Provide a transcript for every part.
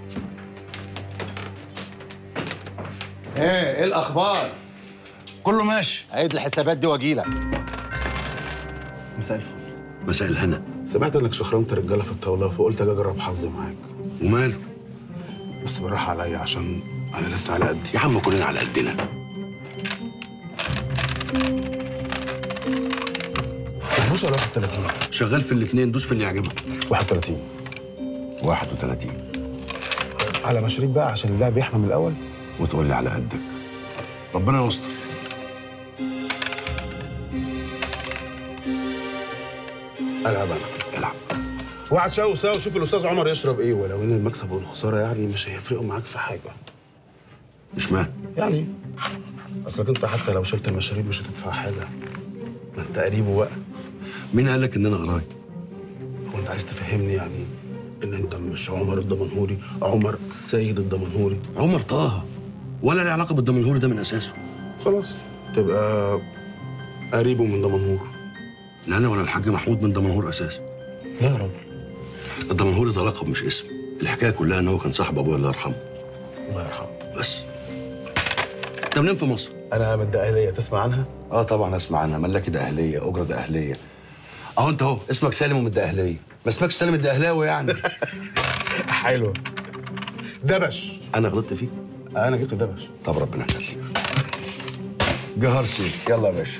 ايه ايه الاخبار كله ماشي عيد الحسابات دي واجيلك مساء الفل مساء الهنا سمعت انك شخرمت رجاله في الطاوله فقلت اجي اجرب حظي معاك وماله بس بالراحه عليا عشان انا لسه على قدي يا عم كلنا على قدنا فلوس ولا 31 شغال في الاثنين دوس في اللي يعجبك 31 31 على مشاريب بقى عشان اللاعب يحمى من الاول وتقول لي على قدك ربنا يستر العب انا العب وقعد شاو سوا وشوف الاستاذ عمر يشرب ايه ولو ان المكسب والخساره يعني مش هيفرقوا معاك في حاجه مش معنى يعني اصلك انت حتى لو شلت المشاريب مش هتدفع حاجه ما انت قريبه بقى مين قال لك ان انا قراي هو انت عايز تفهمني يعني ان انت مش عمر الدمنهوري عمر السيد الدمنهوري عمر طه ولا له علاقه بالدمنهوري ده من اساسه خلاص تبقى قريبه من دمنهور لا انا ولا الحاج محمود من دمنهور اساسا لا يا راجل الدمنهوري ده لقب مش اسم الحكايه كلها ان هو كان صاحب ابويا الله يرحمه الله يرحمه بس انت منين في مصر انا من الدقهليه تسمع عنها اه طبعا اسمع عنها ملاكي ده اهليه اجره ده اهليه اهو انت اهو اسمك سالم ومن الدقهليه ما اسمكش سالم الدقهلاوي يعني حلوه دبش انا غلطت فيك انا جبت دبش طب ربنا يخليك جهر سيك يلا يا باشا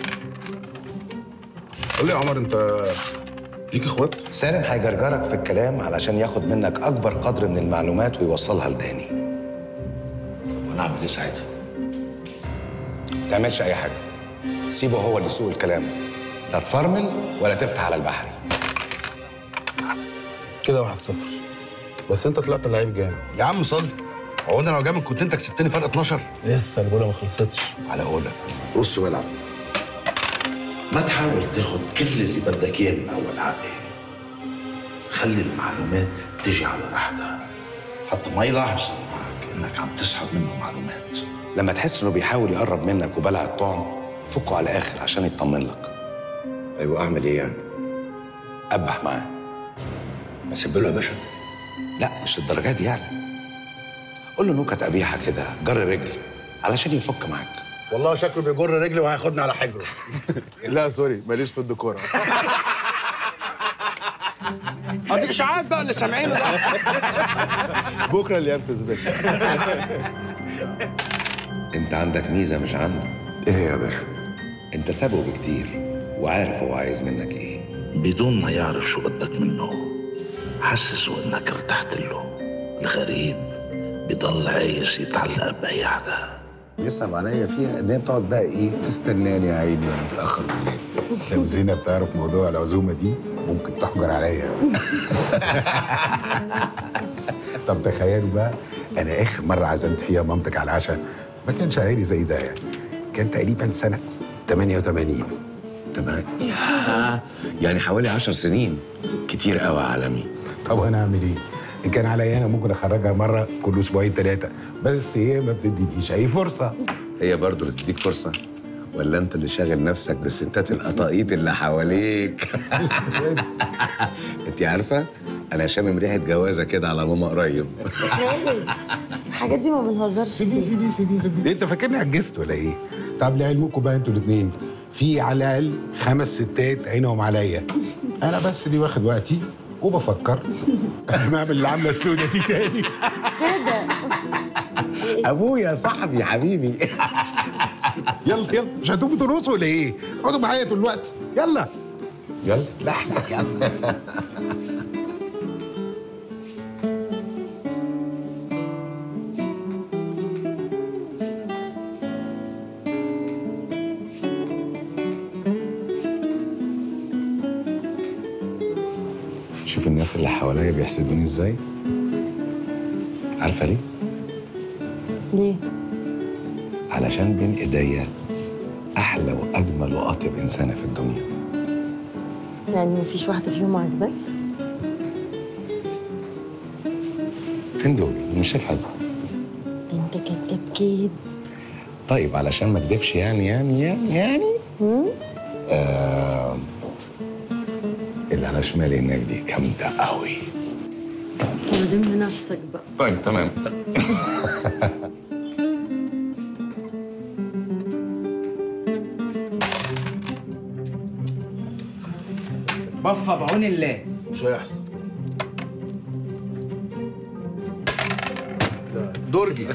قول لي يا عمر انت ليك اخوات سالم هيجرجرك في الكلام علشان ياخد منك اكبر قدر من المعلومات ويوصلها لداني وانا اعمل ايه ساعتها ما تعملش اي حاجه سيبه هو اللي يسوق الكلام لا تفرمل ولا تفتح على البحري كده واحد صفر بس انت طلعت لعيب جامد يا عم صلي هو انا لو جامد كنت انت كسبتني فرق 12 لسه البوله ما خلصتش على قولك بص والعب ما تحاول تاخد كل اللي بدك اياه من اول عادة خلي المعلومات تجي على راحتها حتى ما يلاحظ اللي معك انك عم تسحب منه معلومات لما تحس انه بيحاول يقرب منك وبلع الطعم فكه على الاخر عشان يطمن لك ايوه اعمل ايه يعني قبح معاه اسيب له يا باشا لا مش الدرجات دي يعني قول له نكت قبيحه كده جر رجل علشان يفك معاك والله شكله بيجر رجلي وهياخدني على حجره لا سوري ماليش في الديكور ادي اشاعات بقى اللي سامعينه ده بكره الايام تثبت انت عندك ميزه مش عنده ايه يا باشا انت سابقه بكتير وعارف هو عايز منك ايه بدون ما يعرف شو بدك منه حسسه انك ارتحت له الغريب بضل عايز يتعلق باي حدا يصعب عليا فيها ان هي بتقعد بقى ايه تستناني يا عيني وانا متاخر بالليل لو زينب تعرف موضوع العزومه دي ممكن تحجر عليا طب تخيلوا بقى انا اخر مره عزمت فيها مامتك على العشاء ما كانش عائلي زي ده يعني كان تقريبا سنه 88 تمام يا يعني حوالي عشر سنين كتير قوي عالمي طب انا اعمل ايه؟ ان كان عليا انا ممكن اخرجها مره كل اسبوعين ثلاثه بس هي ما بتدينيش اي فرصه هي برضه اللي تديك فرصه ولا انت اللي شاغل نفسك بالستات القطاقيط اللي حواليك انت عارفه انا شامم ريحه جوازه كده على ماما قريب خالد الحاجات دي ما بنهزرش سيبي سيبي سيبي سيبي ليه انت فاكرني عجزت ولا ايه؟ طب لعلمكم بقى انتوا الاثنين في على الاقل خمس ستات عينهم عليا انا بس اللي واخد وقتي وبفكر انا اعمل العمله السوداء دي تاني ابويا صاحبي حبيبي يلا يلا مش هتقوموا ترقصوا ولا ايه؟ اقعدوا معايا طول الوقت يلا يلا لا احنا يلا شوف الناس اللي حواليا بيحسدوني ازاي عارفه ليه ليه؟ علشان بين ايديا احلى واجمل واطيب انسانه في الدنيا يعني مفيش واحدة فيهم عاجباك؟ فين دول مش شايف حد ده انت كداب كده طيب علشان ما اكدبش يعني يعني يعني يعني آه اللي على شمالي هناك دي جامده قوي لم نفسك بقى طيب تمام بفا بعون الله مش هيحصل درجي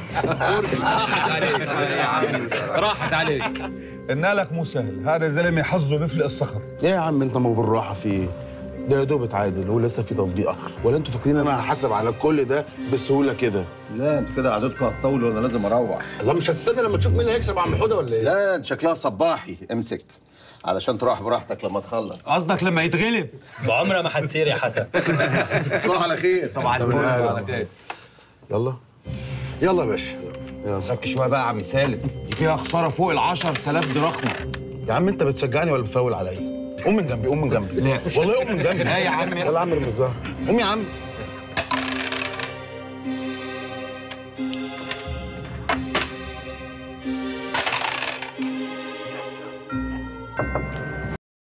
راحت عليك النالك مو سهل هذا زلمه حظه بيفلق الصخر ايه يا عم انت ما بالراحه في ايه ده يا دوب اتعادل ولسه في تطبيقه ولا انتوا فاكرين انا هحاسب على كل ده بالسهوله كده لا انتوا كده قعدتكم هتطول وانا لازم اروح الله مش هتستنى لما تشوف مين اللي هيكسب يا عم حوده ولا ايه؟ لا انت شكلها صباحي امسك علشان تروح براحتك لما تخلص قصدك لما يتغلب بعمرها ما هتصير يا حسن تصبح على خير صباح يلا يلا يا باشا ركز شويه بقى يا عم سالم دي فيها خساره فوق ال 10000 دراخمه يا عم انت بتشجعني ولا بتفاول عليا قوم من جنبي قوم من جنبي لا. والله قوم من جنبي لا يا عم. يلا يا عم بالظهر قوم يا عم